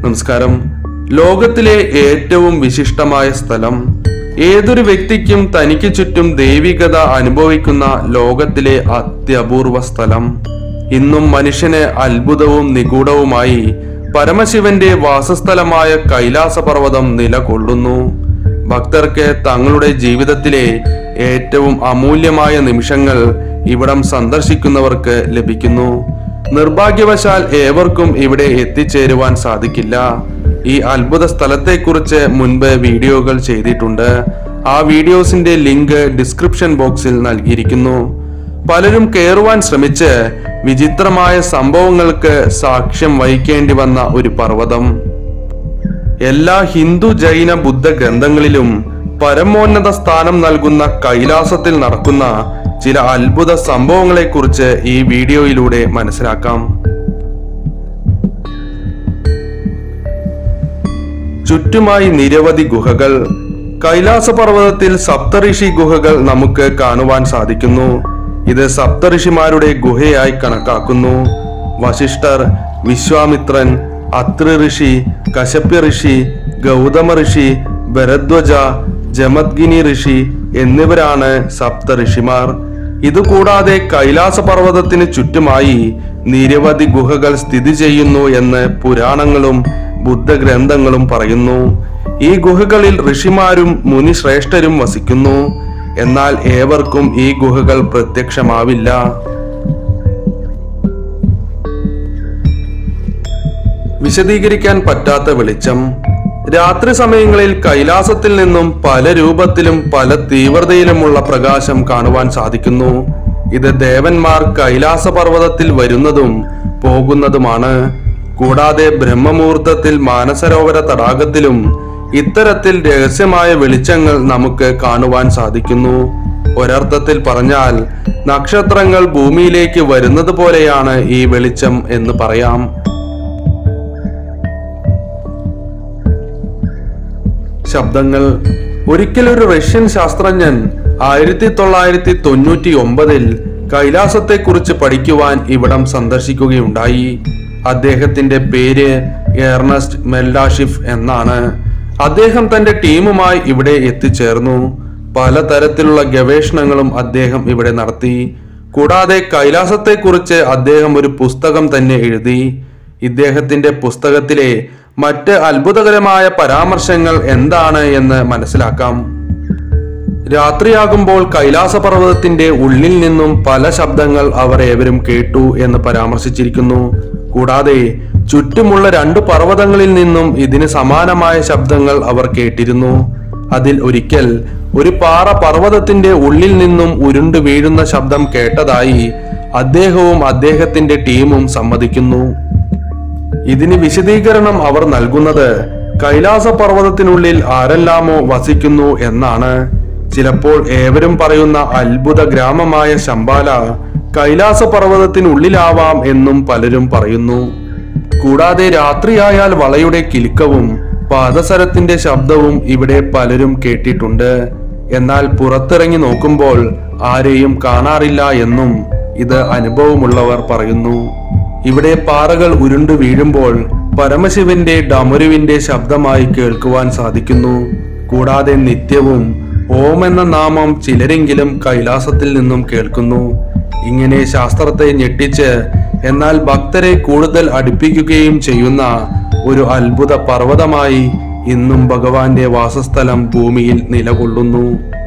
നമസ്കാരം ലോകത്തിലെ ഏറ്റവും വിശിഷ്ടമായ സ്ഥലം ഏതൊരു വ്യക്തിക്കും തനിക്ക് ചുറ്റും ദൈവികത അനുഭവിക്കുന്ന ലോകത്തിലെ അത്യപൂർവ സ്ഥലം ഇന്നും മനുഷ്യന് അത്ഭുതവും നിഗൂഢവുമായി പരമശിവന്റെ വാസസ്ഥലമായ കൈലാസപർവ്വതം നിലകൊള്ളുന്നു ഭക്തർക്ക് തങ്ങളുടെ ജീവിതത്തിലെ ഏറ്റവും അമൂല്യമായ നിമിഷങ്ങൾ ഇവിടം സന്ദർശിക്കുന്നവർക്ക് ലഭിക്കുന്നു നിർഭാഗ്യവശാൽ ഏവർക്കും ഇവിടെ എത്തിച്ചേരുവാൻ സാധിക്കില്ല ഈ അത്ഭുത സ്ഥലത്തെക്കുറിച്ച് മുൻപ് വീഡിയോകൾ ചെയ്തിട്ടുണ്ട് ആ വീഡിയോസിന്റെ ലിങ്ക് ഡിസ്ക്രിപ്ഷൻ ബോക്സിൽ നൽകിയിരിക്കുന്നു പലരും കയറുവാൻ ശ്രമിച്ച് വിചിത്രമായ സംഭവങ്ങൾക്ക് സാക്ഷ്യം വഹിക്കേണ്ടി വന്ന ഒരു പർവ്വതം എല്ലാ ഹിന്ദു ജൈന ബുദ്ധ ഗ്രന്ഥങ്ങളിലും പരമോന്നത സ്ഥാനം നൽകുന്ന കൈലാസത്തിൽ നടക്കുന്ന ചില അത്ഭുത സംഭവങ്ങളെക്കുറിച്ച് ഈ വീഡിയോയിലൂടെ മനസ്സിലാക്കാം ചുറ്റുമായി നിരവധി ഗുഹകൾ കൈലാസപർവ്വതത്തിൽ സപ്തഋഷി ഗുഹകൾ നമുക്ക് കാണുവാൻ സാധിക്കുന്നു ഇത് സപ്തഋഷിമാരുടെ ഗുഹയായി കണക്കാക്കുന്നു വശിഷ്ഠർ വിശ്വാമിത്രൻ അത്രി ഋഷി കശ്യപ്യ ഋഷി ഗൗതമ ഋഷി ഭരദ്വജ ജമദ്ഗിനി ഋഷി എന്നിവരാണ് സപ്തഋഷിമാർ ഇതുകൂടാതെ കൈലാസ പർവ്വതത്തിന് ചുറ്റുമായി നിരവധി ഗുഹകൾ സ്ഥിതി ചെയ്യുന്നു എന്ന് പുരാണങ്ങളും ബുദ്ധഗ്രന്ഥങ്ങളും പറയുന്നു ഈ ഗുഹകളിൽ ഋഷിമാരും മുനിശ്രേഷ്ഠരും വസിക്കുന്നു എന്നാൽ ഏവർക്കും ഈ ഗുഹകൾ പ്രത്യക്ഷമാവില്ല വിശദീകരിക്കാൻ പറ്റാത്ത വെളിച്ചം രാത്രി സമയങ്ങളിൽ കൈലാസത്തിൽ നിന്നും പല രൂപത്തിലും പല തീവ്രതയിലുമുള്ള പ്രകാശം കാണുവാൻ സാധിക്കുന്നു ഇത് ദേവന്മാർ കൈലാസ പർവ്വതത്തിൽ വരുന്നതും പോകുന്നതുമാണ് കൂടാതെ ബ്രഹ്മമുഹൂർത്തത്തിൽ മാനസരോവര തടാകത്തിലും ഇത്തരത്തിൽ രഹസ്യമായ വെളിച്ചങ്ങൾ നമുക്ക് കാണുവാൻ സാധിക്കുന്നു ഒരർത്ഥത്തിൽ പറഞ്ഞാൽ നക്ഷത്രങ്ങൾ ഭൂമിയിലേക്ക് വരുന്നത് പോലെയാണ് ഈ വെളിച്ചം എന്ന് പറയാം ശബ്ദങ്ങൾ ഒരിക്കൽ ഒരു റഷ്യൻ ശാസ്ത്രജ്ഞൻ ആയിരത്തി തൊള്ളായിരത്തി തൊണ്ണൂറ്റി ഒമ്പതിൽ കൈലാസത്തെക്കുറിച്ച് പഠിക്കുവാൻ ഇവിടം സന്ദർശിക്കുകയുണ്ടായി അദ്ദേഹത്തിന്റെ പേര് ഏർണസ്റ്റ് മെൽഡാഷിഫ് എന്നാണ് അദ്ദേഹം തന്റെ ടീമുമായി ഇവിടെ എത്തിച്ചേർന്നു പലതരത്തിലുള്ള ഗവേഷണങ്ങളും അദ്ദേഹം ഇവിടെ നടത്തി കൂടാതെ കൈലാസത്തെക്കുറിച്ച് അദ്ദേഹം ഒരു പുസ്തകം തന്നെ എഴുതി ഇദ്ദേഹത്തിന്റെ പുസ്തകത്തിലെ മറ്റ് അത്ഭുതകരമായ പരാമർശങ്ങൾ എന്താണ് എന്ന് മനസ്സിലാക്കാം രാത്രിയാകുമ്പോൾ കൈലാസപർവ്വതത്തിന്റെ ഉള്ളിൽ നിന്നും പല ശബ്ദങ്ങൾ അവർ ഏവരും കേട്ടു എന്ന് പരാമർശിച്ചിരിക്കുന്നു കൂടാതെ ചുറ്റുമുള്ള രണ്ട് പർവ്വതങ്ങളിൽ നിന്നും ഇതിന് സമാനമായ ശബ്ദങ്ങൾ അവർ കേട്ടിരുന്നു അതിൽ ഒരിക്കൽ ഒരു പാറ പർവ്വതത്തിന്റെ ഉള്ളിൽ നിന്നും ഉരുണ്ടു വീഴുന്ന ശബ്ദം കേട്ടതായി അദ്ദേഹവും അദ്ദേഹത്തിന്റെ ടീമും സമ്മതിക്കുന്നു ഇതിന് വിശദീകരണം അവർ നൽകുന്നത് കൈലാസ പർവ്വതത്തിനുള്ളിൽ ആരെല്ലാമോ വസിക്കുന്നു എന്നാണ് ചിലപ്പോൾ ഏവരും പറയുന്ന അത്ഭുത ഗ്രാമമായ ശമ്പാല കൈലാസ പർവ്വതത്തിനുള്ളിലാവാം എന്നും പലരും പറയുന്നു കൂടാതെ രാത്രിയായാൽ വളയുടെ കിലുക്കവും പാദസരത്തിന്റെ ശബ്ദവും ഇവിടെ പലരും കേട്ടിട്ടുണ്ട് എന്നാൽ പുറത്തിറങ്ങി നോക്കുമ്പോൾ ആരെയും കാണാറില്ല എന്നും ഇത് അനുഭവമുള്ളവർ പറയുന്നു ഇവിടെ പാറകൾ ഉരുണ്ടു വീഴുമ്പോൾ പരമശിവന്റെ ഡമരുവിന്റെ ശബ്ദമായി കേൾക്കുവാൻ സാധിക്കുന്നു കൂടാതെ നിത്യവും ഓം എന്ന നാമം ചിലരെങ്കിലും കൈലാസത്തിൽ നിന്നും കേൾക്കുന്നു ഇങ്ങനെ ശാസ്ത്രത്തെ ഞെട്ടിച്ച് എന്നാൽ ഭക്തരെ കൂടുതൽ അടുപ്പിക്കുകയും ചെയ്യുന്ന ഒരു അത്ഭുത പർവ്വതമായി ഇന്നും ഭഗവാന്റെ വാസസ്ഥലം ഭൂമിയിൽ നിലകൊള്ളുന്നു